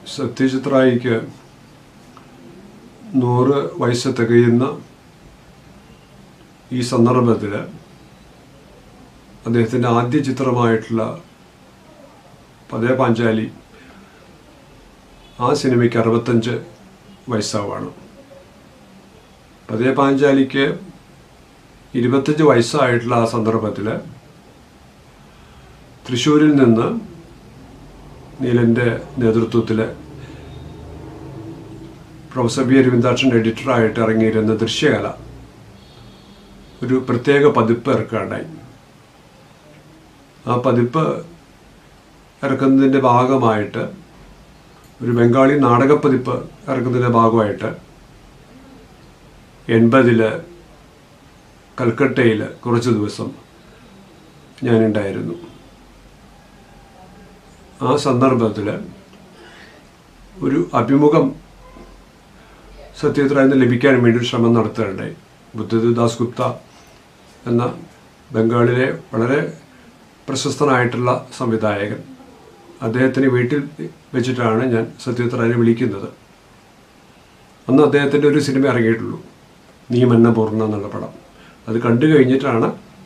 സത്യജിത്രായിക്ക് നൂറ് വയസ്സ് തികയുന്ന ഈ സന്ദർഭത്തിൽ അദ്ദേഹത്തിൻ്റെ ആദ്യ ചിത്രമായിട്ടുള്ള പതേ പാഞ്ചാലി ആ സിനിമയ്ക്ക് അറുപത്തഞ്ച് വയസ്സാവാണ് പതേ പാഞ്ചാലിക്ക് ഇരുപത്തഞ്ച് വയസ്സായിട്ടുള്ള ആ സന്ദർഭത്തിൽ തൃശ്ശൂരിൽ നിന്ന് നീലൻ്റെ നേതൃത്വത്തിൽ പ്രൊഫസർ ബി അരവിന്ദാക്ഷൻ എഡിറ്ററായിട്ട് ഇറങ്ങിയിരുന്ന ദൃശ്യകല ഒരു പ്രത്യേക പതിപ്പ് ഇറക്കാണ്ടായി ആ പതിപ്പ് ഇറക്കുന്നതിൻ്റെ ഭാഗമായിട്ട് ഒരു ബംഗാളി നാടകപ്പതിപ്പ് ഇറക്കുന്നതിൻ്റെ ഭാഗമായിട്ട് എൺപതിൽ കൽക്കട്ടയിൽ കുറച്ച് ദിവസം ഞാനുണ്ടായിരുന്നു ആ സന്ദർഭത്തിൽ ഒരു അഭിമുഖം സത്യത്തിൽ നിന്ന് ലഭിക്കാൻ വേണ്ടി ഒരു ശ്രമം നടത്തുകയുണ്ടായി ബുദ്ധദേവ് ദാസ് ഗുപ്ത എന്ന ബംഗാളിലെ വളരെ പ്രശസ്തനായിട്ടുള്ള സംവിധായകൻ അദ്ദേഹത്തിന് വീട്ടിൽ വെച്ചിട്ടാണ് ഞാൻ സത്യത്രനെ വിളിക്കുന്നത് അന്ന് അദ്ദേഹത്തിൻ്റെ ഒരു സിനിമ ഇറങ്ങിയിട്ടുള്ളൂ നീ മന്നപൂർണ്ണ എന്നുള്ള പടം അത് കണ്ടു കഴിഞ്ഞിട്ടാണ്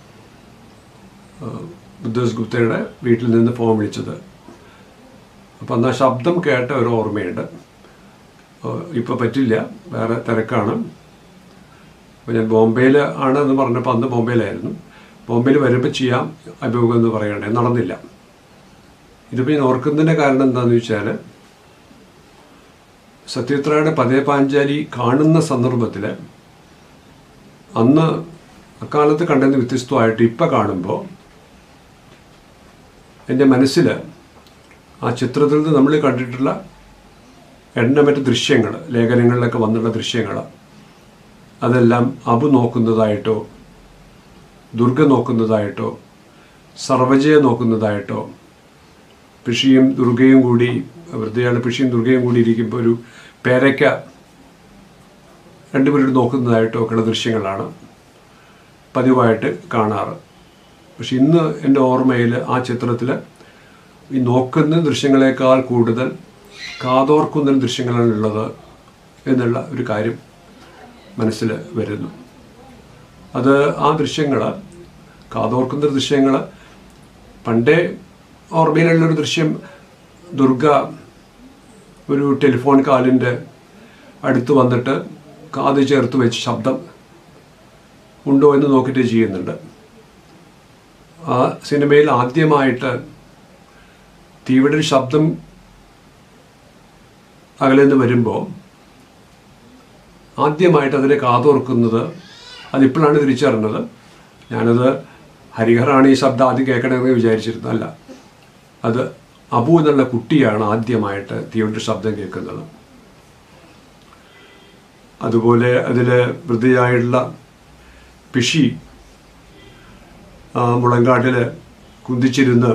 ബുദ്ധസ് ഗുപ്തയുടെ വീട്ടിൽ നിന്ന് ഫോൺ വിളിച്ചത് അപ്പം അന്ന് ആ ശബ്ദം കേട്ട ഒരു ഓർമ്മയുണ്ട് ഇപ്പോൾ പറ്റില്ല വേറെ തിരക്കാണ് അപ്പോൾ ഞാൻ ബോംബെയിൽ ആണ് എന്ന് പറഞ്ഞപ്പോൾ അന്ന് ബോംബെയിലായിരുന്നു ബോംബെയിൽ വരുമ്പോൾ ചെയ്യാം അഭിമുഖം എന്ന് പറയണ്ടേ നടന്നില്ല ഇതിപ്പോൾ ഞാൻ ഓർക്കുന്നതിൻ്റെ കാരണം എന്താണെന്ന് വെച്ചാൽ സത്യത്രയുടെ പതേ പാഞ്ചാലി കാണുന്ന സന്ദർഭത്തിൽ അന്ന് അക്കാലത്ത് കണ്ടതിന് വ്യത്യസ്തമായിട്ട് ഇപ്പം കാണുമ്പോൾ എൻ്റെ മനസ്സിൽ ആ ചിത്രത്തിൽ നിന്ന് നമ്മൾ കണ്ടിട്ടുള്ള എണ്ണമറ്റ ദൃശ്യങ്ങൾ ലേഖനങ്ങളിലൊക്കെ വന്നുള്ള ദൃശ്യങ്ങൾ അതെല്ലാം അബു നോക്കുന്നതായിട്ടോ ദുർഗ നോക്കുന്നതായിട്ടോ സർവജയ നോക്കുന്നതായിട്ടോ പിഷിയും ദുർഗയും കൂടി വൃദ്ധയാണ് പിഷിയും ദുർഗയും കൂടി ഇരിക്കുമ്പോൾ ഒരു പേരയ്ക്ക രണ്ടുപേരും നോക്കുന്നതായിട്ടോ ഒക്കെയുള്ള ദൃശ്യങ്ങളാണ് പതിവായിട്ട് കാണാറ് പക്ഷെ ഇന്ന് എൻ്റെ ഓർമ്മയിൽ ആ ചിത്രത്തിൽ ഈ നോക്കുന്ന ദൃശ്യങ്ങളെക്കാൾ കൂടുതൽ കാതോർക്കുന്ന ദൃശ്യങ്ങളാണ് ഉള്ളത് എന്നുള്ള ഒരു കാര്യം മനസ്സിൽ വരുന്നു അത് ആ ദൃശ്യങ്ങൾ കാതോർക്കുന്ന ദൃശ്യങ്ങൾ പണ്ടേ ഓർമ്മയിലുള്ളൊരു ദൃശ്യം ദുർഗ ഒരു ടെലിഫോൺ കാലിൻ്റെ അടുത്ത് വന്നിട്ട് കാത് ചേർത്ത് വെച്ച് ശബ്ദം ഉണ്ടോ എന്ന് നോക്കിയിട്ട് ചെയ്യുന്നുണ്ട് ആ സിനിമയിൽ ആദ്യമായിട്ട് തീവിടെ ഒരു ശബ്ദം അകലെ നിന്ന് വരുമ്പോൾ ആദ്യമായിട്ട് അതിനെ കാതോർക്കുന്നത് അതിപ്പോഴാണ് തിരിച്ചറിഞ്ഞത് ഞാനത് ഹരിഹറാണ് ഈ ശബ്ദം ആദ്യം കേൾക്കണമെന്ന് വിചാരിച്ചിരുന്നു അല്ല അത് അബു എന്നുള്ള കുട്ടിയാണ് ആദ്യമായിട്ട് തീവണ്ടി ശബ്ദം കേൾക്കുന്നത് അതുപോലെ അതിൽ വൃദ്ധയായിട്ടുള്ള പിഷി മുളങ്കാട്ടിൽ കുന്തിച്ചിരുന്ന്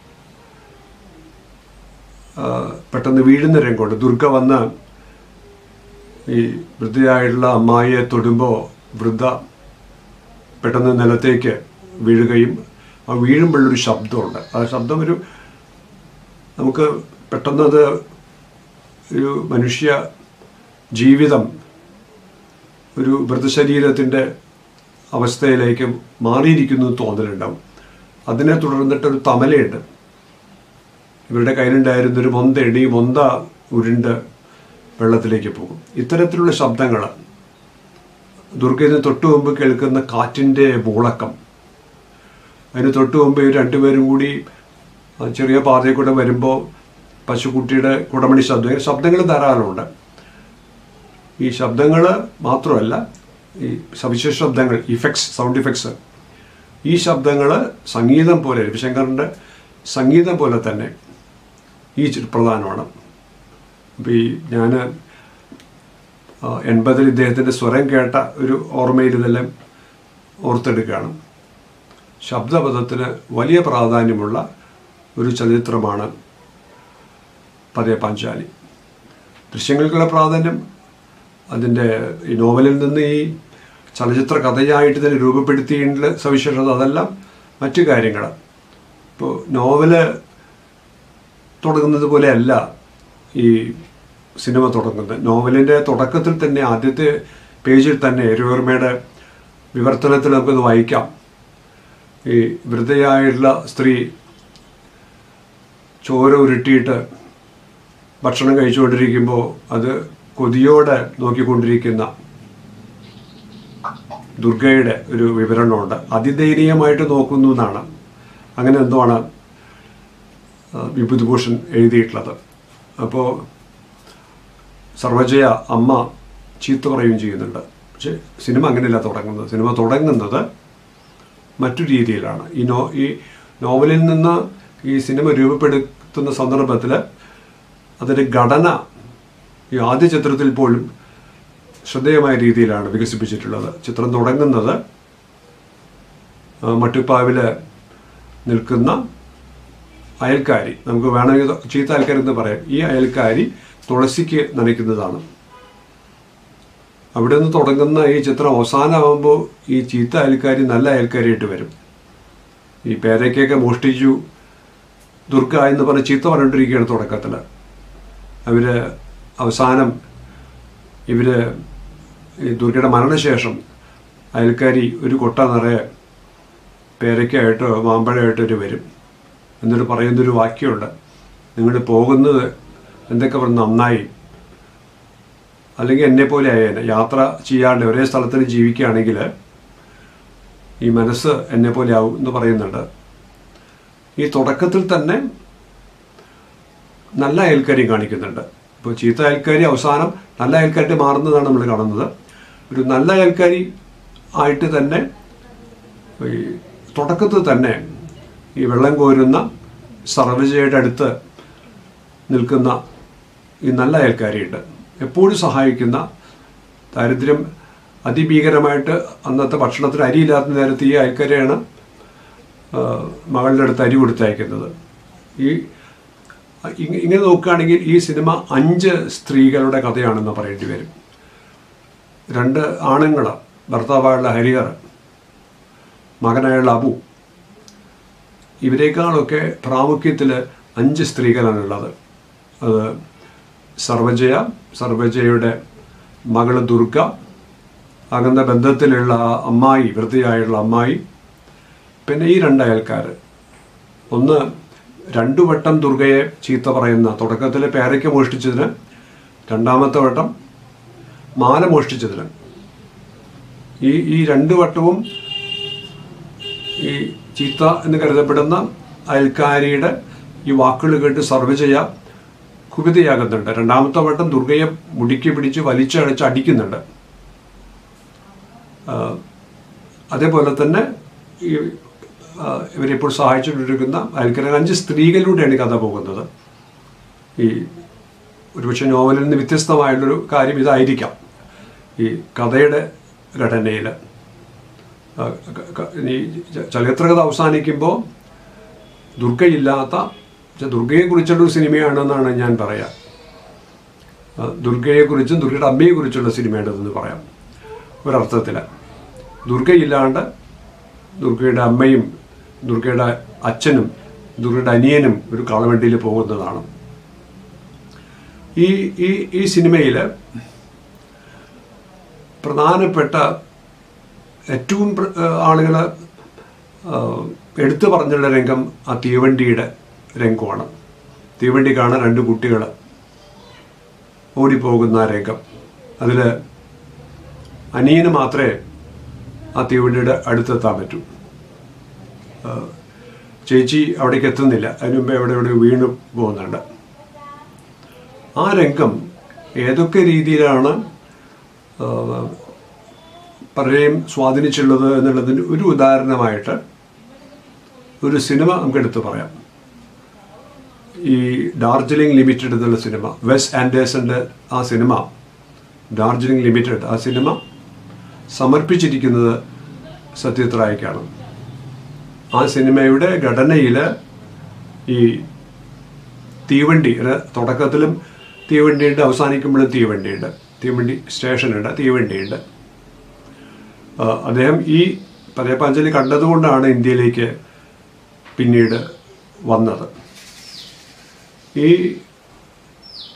പെട്ടെന്ന് വീഴുന്ന രംഗമുണ്ട് ദുർഗ വന്ന് ഈ വൃദ്ധയായിട്ടുള്ള അമ്മായിയെ തൊടുമ്പോൾ വൃദ്ധ പെട്ടെന്ന് നിലത്തേക്ക് വീഴുകയും ആ വീഴുമ്പോഴൊരു ശബ്ദമുണ്ട് ആ ശബ്ദം ഒരു നമുക്ക് പെട്ടെന്നത് ഒരു മനുഷ്യ ജീവിതം ഒരു മൃതശരീരത്തിൻ്റെ അവസ്ഥയിലേക്ക് മാറിയിരിക്കുന്നു എന്ന് തോന്നലുണ്ടാവും അതിനെ തുടർന്നിട്ടൊരു തമലയുണ്ട് ഇവരുടെ കയ്യിലുണ്ടായിരുന്നൊരു മൊന്തയുണ്ട് ഈ മൊന്ത ഉരുണ്ട് വെള്ളത്തിലേക്ക് പോകും ഇത്തരത്തിലുള്ള ശബ്ദങ്ങൾ ദുർഗയിന് തൊട്ടു മുമ്പ് കേൾക്കുന്ന കാറ്റിൻ്റെ മൂളക്കം അതിന് തൊട്ടു മുമ്പ് ഇവർ രണ്ടുപേരും കൂടി ചെറിയ പാതയിൽ കൂടെ വരുമ്പോൾ പശുക്കുട്ടിയുടെ കുടമണി ശബ്ദം ഇങ്ങനെ ശബ്ദങ്ങൾ ധാരാളമുണ്ട് ഈ ശബ്ദങ്ങൾ മാത്രമല്ല ഈ സവിശേഷ ശബ്ദങ്ങൾ ഇഫക്ട്സ് സൗണ്ട് ഇഫക്ട്സ് ഈ ശബ്ദങ്ങൾ സംഗീതം പോലെ രവിശങ്കറിൻ്റെ സംഗീതം പോലെ തന്നെ ഈ പ്രധാനമാണ് അപ്പോൾ ഈ ഞാൻ എൺപതിൽ ഇദ്ദേഹത്തിൻ്റെ സ്വരം കേട്ട ഒരു ഓർമ്മയിൽ ഇതെല്ലാം ഓർത്തെടുക്കുകയാണ് ശബ്ദപഥത്തിന് വലിയ പ്രാധാന്യമുള്ള ഒരു ചലച്ചിത്രമാണ് പതേ പാഞ്ചാലി ദൃശ്യങ്ങൾക്കുള്ള പ്രാധാന്യം അതിൻ്റെ ഈ നോവലിൽ നിന്ന് ഈ ചലച്ചിത്ര കഥയായിട്ട് തന്നെ രൂപപ്പെടുത്തിയിട്ടുള്ള സവിശേഷത അതെല്ലാം മറ്റു കാര്യങ്ങൾ ഇപ്പോൾ നോവല് തുടങ്ങുന്നത് പോലെയല്ല ഈ സിനിമ തുടങ്ങുന്നത് നോവലിൻ്റെ തുടക്കത്തിൽ തന്നെ ആദ്യത്തെ പേജിൽ തന്നെ രവിവർമ്മയുടെ വിവർത്തനത്തിൽ നമുക്കത് വായിക്കാം ഈ വൃദ്ധയായുള്ള സ്ത്രീ ചോര ഉരുട്ടിയിട്ട് ഭക്ഷണം കഴിച്ചുകൊണ്ടിരിക്കുമ്പോൾ അത് കൊതിയോടെ നോക്കിക്കൊണ്ടിരിക്കുന്ന ദുർഗയുടെ ഒരു വിവരണമുണ്ട് അതിദയനീയമായിട്ട് നോക്കുന്നു എന്നാണ് അങ്ങനെ എന്തോ ആണ് ആ, വിഭൂതിഭൂഷൺ എഴുതിയിട്ടുള്ളത് അപ്പോൾ സർവജയ അമ്മ ചീത്ത പറയുകയും ചെയ്യുന്നുണ്ട് പക്ഷെ സിനിമ അങ്ങനെയല്ല തുടങ്ങുന്നത് സിനിമ തുടങ്ങുന്നത് മറ്റു രീതിയിലാണ് ഈ നോ ഈ നോവലിൽ നിന്ന് ഈ സിനിമ രൂപപ്പെടുത്തുന്ന സന്ദർഭത്തിൽ അതിൻ്റെ ഘടന ഈ ആദ്യ ചിത്രത്തിൽ പോലും ശ്രദ്ധേയമായ രീതിയിലാണ് വികസിപ്പിച്ചിട്ടുള്ളത് ചിത്രം തുടങ്ങുന്നത് ആ, മട്ടുപ്പാവിൽ നിൽക്കുന്ന അയൽക്കാരി നമുക്ക് വേണമെങ്കിൽ ചീത്ത അയൽക്കാരെന്ന് പറയാം ഈ അയൽക്കാരി തുളസിക്ക് നനയ്ക്കുന്നതാണ് അവിടെ നിന്ന് തുടങ്ങുന്ന ഈ ചിത്രം അവസാനമാകുമ്പോൾ ഈ ചീത്ത അയൽക്കാരി നല്ല അയൽക്കാരിയായിട്ട് വരും ഈ പേരയ്ക്കൊക്കെ മോഷ്ടിച്ചു ദുർഗ എന്ന് പറഞ്ഞ് ചീത്ത പറഞ്ഞിട്ടിരിക്കുകയാണ് തുടക്കത്തിൽ അവർ അവസാനം ഇവർ ഈ ദുർഗയുടെ മരണശേഷം അയൽക്കാരി ഒരു കൊട്ട നിറയെ പേരയ്ക്കായിട്ടോ മാമ്പഴമായിട്ടോ ഒരു വരും എന്നിട്ട് പറയുന്നൊരു വാക്യമുണ്ട് നിങ്ങൾ പോകുന്നത് എന്തൊക്കെ പറഞ്ഞ് നന്നായി അല്ലെങ്കിൽ എന്നെ പോലെ ആയേനെ യാത്ര ചെയ്യാണ്ട് ഒരേ സ്ഥലത്തിന് ജീവിക്കുകയാണെങ്കിൽ ഈ മനസ്സ് എന്നെ പോലെ ആവും എന്ന് പറയുന്നുണ്ട് ഈ തുടക്കത്തിൽ തന്നെ നല്ല അയൽക്കാരി കാണിക്കുന്നുണ്ട് ഇപ്പോൾ ചീത്ത അയൽക്കാരി അവസാനം നല്ല അയൽക്കാരി മാറുന്നതാണ് നമ്മൾ കാണുന്നത് ഒരു നല്ല അയൽക്കാരി ആയിട്ട് തന്നെ ഈ തുടക്കത്തിൽ തന്നെ ഈ വെള്ളം കോരുന്ന സർവജയുടെ അടുത്ത് നിൽക്കുന്ന ഈ നല്ല അയൽക്കാരിയുണ്ട് എപ്പോഴും സഹായിക്കുന്ന ദാരിദ്ര്യം അതിഭീകരമായിട്ട് അന്നത്തെ ഭക്ഷണത്തിന് അരിയില്ലാത്ത നേരത്ത് ഈ അയൽക്കാരെയാണ് ആ, മകളുടെ അടുത്ത് അരി കൊടുത്തയക്കുന്നത് ഈ ഇങ്ങ- ഇങ്ങനെ നോക്കുകയാണെങ്കിൽ ഈ സിനിമ അഞ്ച് സ്ത്രീകളുടെ കഥയാണെന്ന് പറയേണ്ടി വരും രണ്ട് ആണുങ്ങൾ ഭർത്താവായുള്ള ഹരിഹർ മകനായുള്ള അബു ഇവരെക്കാളൊക്കെ പ്രാമുഖ്യത്തിൽ അഞ്ച് സ്ത്രീകളാണുള്ളത് അത് സർവജയ സർവജയയുടെ മകള് ദുർഗ അകന്ന ബന്ധത്തിലുള്ള ആ അമ്മായി വൃത്തിയായുള്ള അമ്മായി പിന്നെ ഈ രണ്ട് അയൽക്കാർ ഒന്ന് രണ്ടു വട്ടം ദുർഗയെ ചീത്ത പറയുന്ന തുടക്കത്തിൽ പേരയ്ക്ക് മോഷ്ടിച്ചതിന് രണ്ടാമത്തെ വട്ടം മാല മോഷ്ടിച്ചതിന് ഈ ഈ രണ്ട് വട്ടവും ഈ ചീത്ത എന്ന് കരുതപ്പെടുന്ന അയൽക്കാരിയുടെ ഈ വാക്കുകൾ കേട്ട് സർവ് ചെയ്യാൻ കുപിതയാകുന്നുണ്ട് രണ്ടാമത്തെ വട്ടം ദുർഗയെ മുടിക്ക് പിടിച്ച് വലിച്ചടച്ച് അടിക്കുന്നുണ്ട് ആ, അതേപോലെ തന്നെ ഈ ആ, ഇവരിപ്പോൾ സഹായിച്ചുകൊണ്ടിരിക്കുന്ന അയൽക്കാരൻ അഞ്ച് സ്ത്രീകളിലൂടെയാണ് ഈ കഥ പോകുന്നത് ഈ ഒരുപക്ഷെ നോവലിൽ നിന്ന് വ്യത്യസ്തമായുള്ളൊരു കാര്യം ഇതായിരിക്കാം ഈ കഥയുടെ ഘടനയിൽ ആ, ക- ക- ഈ ച- ചലച്ചിത്രകഥ അവസാനിക്കുമ്പോൾ ദുർഗയില്ലാത്ത പക്ഷെ ദുർഗയെക്കുറിച്ചുള്ള ഒരു സിനിമയാണെന്നാണ് ഞാൻ പറയാം ആ, ദുർഗയെക്കുറിച്ചും ദുർഗയുടെ അമ്മയെക്കുറിച്ചുള്ള സിനിമയാണിതെന്ന് പറയാം ഒരർത്ഥത്തിൽ ദുർഗയില്ലാണ്ട് ദുർഗയുടെ അമ്മയും ദുർഗയുടെ അച്ഛനും ദുർഗയുടെ അനിയനും ഒരു കാളവണ്ടിയിൽ പോകുന്നതാണ് ഈ ഈ ഈ സിനിമയിൽ പ്രധാനപ്പെട്ട ഏറ്റവും ആളുകൾ എടുത്തു പറഞ്ഞുള്ള രംഗം ആ തീവണ്ടിയുടെ രംഗമാണ് തീവണ്ടി കാണാൻ രണ്ട് കുട്ടികൾ ഓടിപ്പോകുന്ന ആ രംഗം അതിൽ അനിയന് മാത്രമേ ആ തീവണ്ടിയുടെ അടുത്തെത്താൻ പറ്റൂ ആ, ചേച്ചി അവിടേക്ക് എത്തുന്നില്ല അതിന് മുമ്പേ എവിടെ എവിടെ വീണ് പോകുന്നുണ്ട് ആ രംഗം ഏതൊക്കെ രീതിയിലാണ് ആ, പലരെയും സ്വാധീനിച്ചുള്ളത് എന്നുള്ളതിന് ഒരു ഉദാഹരണമായിട്ട് ഒരു സിനിമ നമുക്ക് എടുത്തു പറയാം ഈ ഡാർജിലിംഗ് ലിമിറ്റഡ് എന്നുള്ള സിനിമ വെസ് ആൻഡേഴ്സന്റെ ആ സിനിമ ഡാർജിലിംഗ് ലിമിറ്റഡ് ആ സിനിമ സമർപ്പിച്ചിരിക്കുന്നത് സത്യജിത് റായ്ക്കാണ് ആ സിനിമയുടെ ഘടനയിൽ ഈ തീവണ്ടി അത് തുടക്കത്തിലും തീവണ്ടിയുണ്ട് അവസാനിക്കുമ്പോഴും തീവണ്ടിയുണ്ട് തീവണ്ടി സ്റ്റേഷനുണ്ട് തീവണ്ടിയുണ്ട് ആ, അദ്ദേഹം ഈ പതേപ്പാഞ്ചലി കണ്ടതുകൊണ്ടാണ് ഇന്ത്യയിലേക്ക് പിന്നീട് വന്നത് ഈ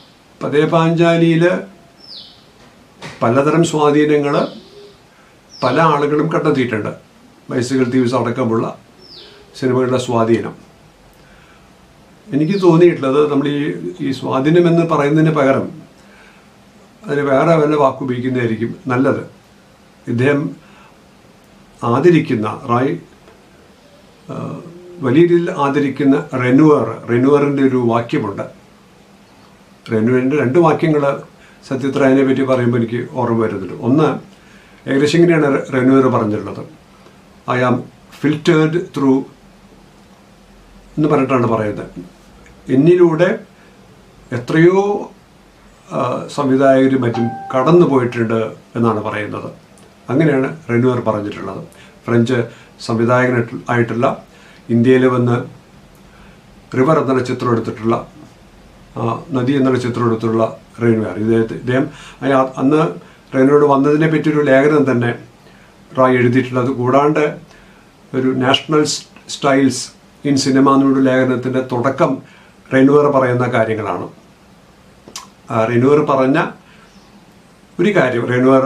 പതേ പാഞ്ചാലിയിൽ പലതരം സ്വാധീനങ്ങൾ പല ആളുകളും കണ്ടെത്തിയിട്ടുണ്ട് ബൈസിക്കൽ തീവ്സ് അടക്കമുള്ള സിനിമകളുടെ സ്വാധീനം എനിക്ക് തോന്നിയിട്ടുള്ളത് നമ്മൾ ഈ ഈ സ്വാധീനം എന്ന് പറയുന്നതിന് പകരം അതിന് വേറെ വല്ല വാക്ക് ഉപയോഗിക്കുന്നതായിരിക്കും നല്ലത് ഇദ്ദേഹം ആദരിക്കുന്ന റായ് ആ, വലിയ രീതിയിൽ ആദരിക്കുന്ന റെനുവർ റെനുവറിൻ്റെ ഒരു വാക്യമുണ്ട് റെനുവറിൻ്റെ രണ്ട് വാക്യങ്ങൾ സത്യത്തിൽ അതിനെ പറ്റി പറയുമ്പോൾ എനിക്ക് ഓർമ്മ വരുന്നുണ്ട് ഒന്ന് ഏകദേശം ഇങ്ങനെയാണ് റെനുവർ പറഞ്ഞിട്ടുള്ളത് ഐ ആം ഫിൽറ്റേർഡ് ത്രൂ എന്ന് പറഞ്ഞിട്ടാണ് പറയുന്നത് എന്നിലൂടെ എത്രയോ ആ, സംവിധായകരും മറ്റും കടന്നു പോയിട്ടുണ്ട് എന്നാണ് പറയുന്നത് അങ്ങനെയാണ് റെനുവർ പറഞ്ഞിട്ടുള്ളത് ഫ്രഞ്ച് സംവിധായകനായിട്ട് ആയിട്ടുള്ള ഇന്ത്യയിൽ വന്ന് റിവർ എന്നുള്ള ചിത്രം എടുത്തിട്ടുള്ള ആ, നദി എന്നുള്ള ചിത്രം എടുത്തിട്ടുള്ള റെനുവർ ഇദ്ദേഹത്തെ ഇദ്ദേഹം അയാൾ അന്ന് റെനുവോട് വന്നതിനെ പറ്റിയൊരു ലേഖനം തന്നെ റായ് എഴുതിയിട്ടുള്ളത് കൂടാണ്ട് ഒരു നാഷണൽ സ്റ്റൈൽസ് ഇൻ സിനിമ എന്നൊരു ലേഖനത്തിൻ്റെ തുടക്കം റെനുവർ പറയുന്ന കാര്യങ്ങളാണ് ആ റെനുവർ പറഞ്ഞ ഒരു കാര്യം റെനുവർ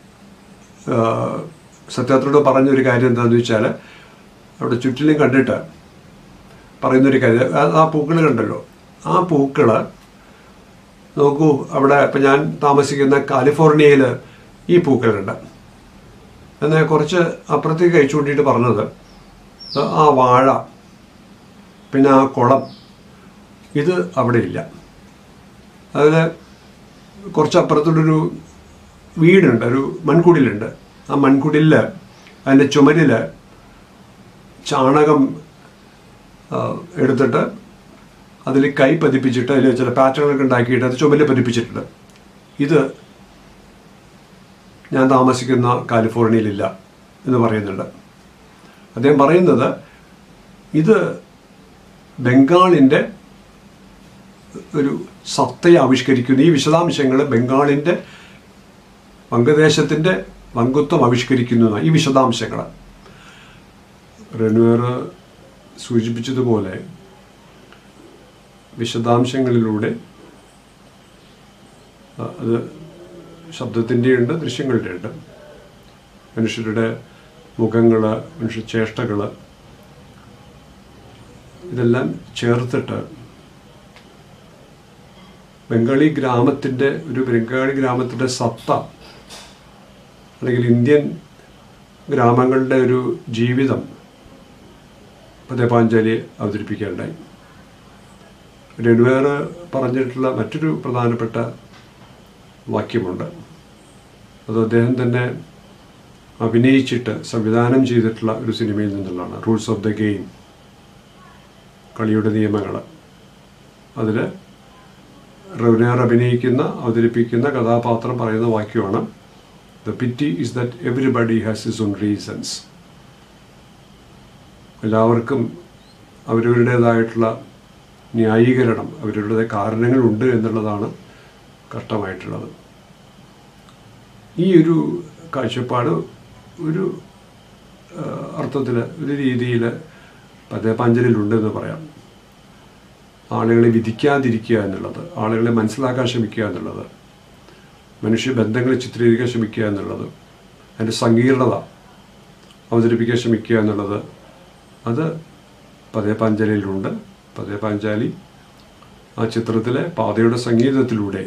സത്യത്തിനോട് പറഞ്ഞ ഒരു കാര്യം എന്താണെന്ന് വെച്ചാൽ അവിടെ ചുറ്റിലും കണ്ടിട്ട് പറയുന്നൊരു കാര്യം ആ- ആ പൂക്കൾ കണ്ടല്ലോ ആ പൂക്കൾ നോക്കൂ അവിടെ ഇപ്പം ഞാൻ താമസിക്കുന്ന കാലിഫോർണിയയിൽ ഈ പൂക്കളുണ്ട് എന്നാൽ കുറച്ച് അപ്പുറത്തേക്ക് കഴിച്ചു കൊണ്ടിട്ട് പറഞ്ഞത് ആ വാഴ പിന്നെ ആ കുളം ഇത് അവിടെ ഇല്ല അതിൽ കുറച്ച് അപ്പുറത്തോട്ടൊരു വീടുണ്ട് ഒരു മൺകുടിലുണ്ട് ആ മൺകുടിലിൽ അതിൻ്റെ ചുമരിൽ ചാണകം ആ, എടുത്തിട്ട് അതിൽ കൈ പതിപ്പിച്ചിട്ട് അതിൽ ചില പാറ്റേണുകളൊക്കെ ഉണ്ടാക്കിയിട്ട് അത് ചുമലിൽ പതിപ്പിച്ചിട്ടുണ്ട് ഇത് ഞാൻ താമസിക്കുന്ന കാലിഫോർണിയയിലില്ല എന്ന് പറയുന്നുണ്ട് അദ്ദേഹം പറയുന്നത് ഇത് ബംഗാളിൻ്റെ ഒരു സത്തയെ ആവിഷ്കരിക്കുന്ന ഈ വിശദാംശങ്ങൾ ബംഗാളിൻ്റെ വംഗദേശത്തിൻ്റെ വങ്കുത്വം ആവിഷ്കരിക്കുന്നു എന്നാണ് ഈ വിശദാംശങ്ങൾ റെനുവർ സൂചിപ്പിച്ചതുപോലെ വിശദാംശങ്ങളിലൂടെ ആ, അത് ശബ്ദത്തിൻ്റെ ഉണ്ട് ദൃശ്യങ്ങളുടെ ഉണ്ട് മനുഷ്യരുടെ മുഖങ്ങൾ മനുഷ്യ ചേഷ്ടകൾ ഇതെല്ലാം ചേർത്തിട്ട് ബംഗാളി ഗ്രാമത്തിൻ്റെ ഒരു ബംഗാളി ഗ്രാമത്തിൻ്റെ സത്ത അല്ലെങ്കിൽ ഇന്ത്യൻ ഗ്രാമങ്ങളുടെ ഒരു ജീവിതം പതേപാഞ്ചാലി അവതരിപ്പിക്കുകയുണ്ടായി രഘുവേർ പറഞ്ഞിട്ടുള്ള മറ്റൊരു പ്രധാനപ്പെട്ട വാക്യമുണ്ട് അത് അദ്ദേഹം തന്നെ അഭിനയിച്ചിട്ട് സംവിധാനം ചെയ്തിട്ടുള്ള ഒരു സിനിമയിൽ നിന്നുള്ളതാണ് റൂൾസ് ഓഫ് ദ ഗെയിം കളിയുടെ നിയമങ്ങൾ അതിൽ റവ്നേർ അഭിനയിക്കുന്ന അവതരിപ്പിക്കുന്ന കഥാപാത്രം പറയുന്ന വാക്യമാണ് the pity is that everybody has his own reasons എല്ലാവർക്കും അവരവരുടേതായിട്ടുള്ള ന്യായീകരണം അവരവരുടെ കാരണങ്ങളുണ്ട് എന്നുള്ളതാണ് കഷ്ടമായിട്ടുള്ളത് ഈ ഒരു കാഴ്ചപ്പാട് ഒരു അർത്ഥത്തിൽ ഒരു രീതിയിൽ പതേപാഞ്ചലിലുണ്ടെന്ന് പറയാം ആളുകളെ വിധിക്കാതിരിക്കുക എന്നുള്ളത് ആളുകളെ മനസ്സിലാക്കാൻ ശ്രമിക്കുക എന്നുള്ളത് മനുഷ്യബന്ധങ്ങളെ ചിത്രീകരിക്കാൻ ശ്രമിക്കുക എന്നുള്ളത് അതിൻ്റെ സങ്കീർണത അവതരിപ്പിക്കാൻ ശ്രമിക്കുക എന്നുള്ളത് അത് പതേപാഞ്ചലിയിലുണ്ട് പതേപാഞ്ചാലി ആ ചിത്രത്തിലെ പാതയുടെ സംഗീതത്തിലൂടെ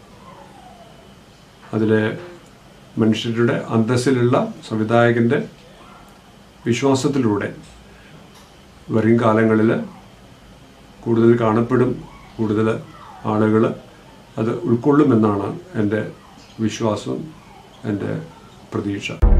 അതിലെ മനുഷ്യരുടെ അന്തസ്സിലുള്ള സംവിധായകൻ്റെ വിശ്വാസത്തിലൂടെ വരും കാലങ്ങളിൽ കൂടുതൽ കാണപ്പെടും കൂടുതൽ ആളുകൾ അത് ഉൾക്കൊള്ളുമെന്നാണ് എൻ്റെ വിശ്വാസം എൻ്റെ പ്രതീക്ഷ